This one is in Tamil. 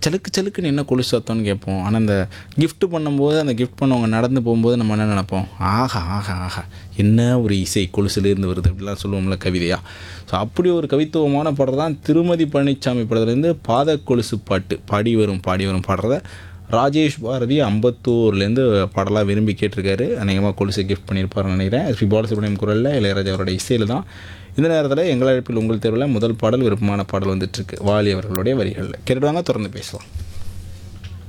சலுக்கு சலுக்குன்னு என்ன கொலுசு சத்தம்னு கேட்போம் ஆனால் அந்த gift பண்ணும்போது அந்த gift பண்ணவங்க நடந்து போகும்போது நம்ம என்ன நினைப்போம் ஆஹா ஆஹா ஆஹா என்ன ஒரு இசை கொலுசுலேருந்து வருது அப்படிலாம் சொல்லுவோம்ல கவிதையா ஸோ அப்படி ஒரு கவித்துவமான பாடல் தான் திருமதி பழனிசாமி படத்துலேருந்து பாத கொலுசு பாட்டு பாடி வரும் பாடி வரும் பாடுறத ராஜேஷ் பாரதி அம்பத்தூர்லேருந்து பாடலாக விரும்பி கேட்டிருக்காரு அநேகமாக கொலுசு கிஃப்ட் பண்ணியிருப்பாருன்னு நினைக்கிறேன் ஸ்ரீ பாலசுப்ரமணியம் குரலில் இளையராஜா அவருடைய இசையில் தான் இந்த நேரத்தில் எங்கள் அழைப்பில் உங்கள் தேர்வில் முதல் பாடல் விருப்பமான பாடல் வந்துட்டுருக்கு வாலி அவர்களுடைய வரிகளில் கேட்டுவாங்க தொடர்ந்து பேசலாம்